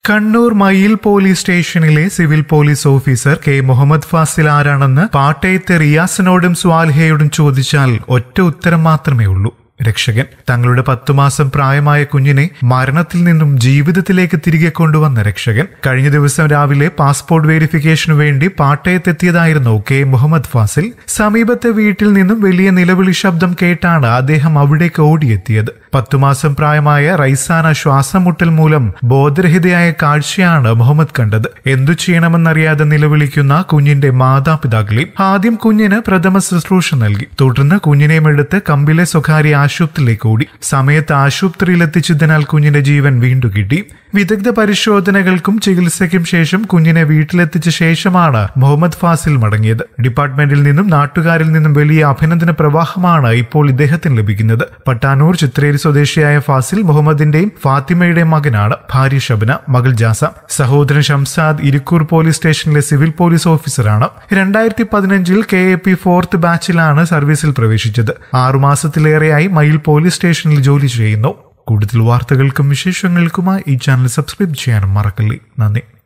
Kannur Mayyil police സ്റ്റേഷനിലെ civil police officer K Muhammad Fasil ആരാണെന്ന് പാട്ടയത്തെ റിയാസിനോടും സ്വാൽഹയോടും ചോദിച്ചാൽ ഒറ്റ ഉത്തരം മാത്രമേ ഉള്ളൂ രക്ഷകൻ തങ്ങളുടെ പത്തു മാസം പ്രായമായ കുഞ്ഞിനെ മരണത്തിൽ നിന്നും ജീവിതത്തിലേക്ക് തിരികെ കൊണ്ടുവന്ന രക്ഷകൻ കഴിഞ്ഞ ദിവസം രാവിലെ പാസ്പോർട്ട് വെരിഫിക്കേഷനു വേണ്ടി പാട്ടയത്തെത്തിയതായിരുന്നു കെ മുഹമ്മദ് ഫാസിൽ സമീപത്തെ വീട്ടിൽ നിന്നും വലിയ നിലവിളി ശബ്ദം കേട്ടാണ് അദ്ദേഹം അവിടേക്ക് ഓടിയെത്തിയത് പത്തു മാസം പ്രായമായ റൈസാന ശ്വാസം മുട്ടൽ മൂലം ബോധരഹിതയായ കാഴ്ചയാണ് മുഹമ്മദ് കണ്ടത് എന്തു ചെയ്യണമെന്നറിയാതെ നിലവിളിക്കുന്ന കുഞ്ഞിന്റെ മാതാപിതാക്കളെയും ആദ്യം കുഞ്ഞിന് പ്രഥമ ശുശ്രൂഷ നൽകി തുടർന്ന് കുഞ്ഞിനെയും എടുത്ത് കമ്പിലെ സ്വകാര്യ ആശുപത്രിയിലേക്ക് ഓടി സമയത്ത് ആശുപത്രിയിൽ എത്തിച്ചതിനാൽ കുഞ്ഞിന്റെ ജീവൻ വീണ്ടും കിട്ടി വിദഗ്ധ പരിശോധനകൾക്കും ചികിത്സയ്ക്കും ശേഷം കുഞ്ഞിനെ വീട്ടിലെത്തിച്ച ശേഷമാണ് മുഹമ്മദ് ഫാസിൽ മടങ്ങിയത് ഡിപ്പാർട്ട്മെന്റിൽ നിന്നും നാട്ടുകാരിൽ നിന്നും വലിയ അഭിനന്ദന പ്രവാഹമാണ് ഇപ്പോൾ ഇദ്ദേഹത്തിന് ലഭിക്കുന്നത് പട്ടാനൂർ ചിത്രേരി സ്വദേശിയായ ഫാസിൽ മുഹമ്മദിന്റെയും ഫാത്തിമയുടെയും മകനാണ് ഭാര്യ ഷബന മകൾ ജാസ സഹോദരൻ ഷംസാദ് ഇരിക്കൂർ പോലീസ് സ്റ്റേഷനിലെ സിവിൽ പോലീസ് ഓഫീസറാണ് രണ്ടായിരത്തി പതിനഞ്ചിൽ കെ എ പി ഫോർത്ത് ബാച്ചിലാണ് സർവീസിൽ പ്രവേശിച്ചത് ആറുമാസത്തിലേറെയായി മയിൽ പോലീസ് സ്റ്റേഷനിൽ ജോലി ചെയ്യുന്നു കൂടുതൽ വാർത്തകൾക്കും വിശേഷങ്ങൾക്കുമായി ഈ ചാനൽ സബ്സ്ക്രൈബ് ചെയ്യാനും മറക്കല്ലേ നന്ദി